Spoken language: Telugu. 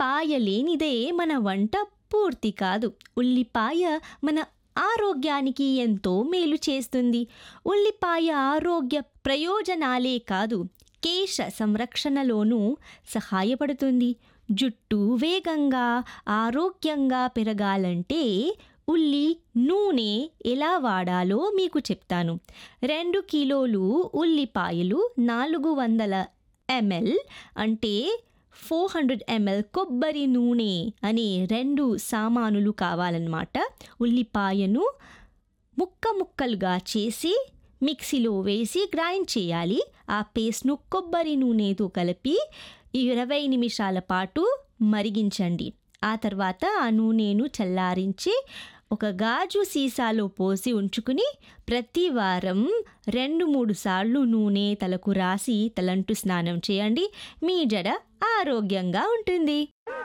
ఉల్లిపాయ లేనిదే మన వంట పూర్తి కాదు ఉల్లిపాయ మన ఆరోగ్యానికి ఎంతో మేలు చేస్తుంది ఉల్లిపాయ ఆరోగ్య ప్రయోజనాలే కాదు కేశ సంరక్షణలోనూ సహాయపడుతుంది జుట్టు వేగంగా ఆరోగ్యంగా పెరగాలంటే ఉల్లి నూనె ఎలా వాడాలో మీకు చెప్తాను రెండు కిలోలు ఉల్లిపాయలు నాలుగు వందల ఎంఎల్ అంటే ఫోర్ హండ్రెడ్ ఎంఎల్ కొబ్బరి నూనె అనే రెండు సామానులు కావాలన్నమాట ఉల్లిపాయను ముక్క ముక్కలుగా చేసి మిక్సీలో వేసి గ్రైండ్ చేయాలి ఆ పేస్ట్ను కొబ్బరి నూనెతో కలిపి ఇరవై నిమిషాల పాటు మరిగించండి ఆ తర్వాత ఆ నూనెను చల్లారించి ఒక గాజు సీసాలో పోసి ఉంచుకుని ప్రతి వారం రెండు మూడు సార్లు నూనె తలకు రాసి తలంటు స్నానం చేయండి మీ జడ ఆరోగ్యంగా ఉంటుంది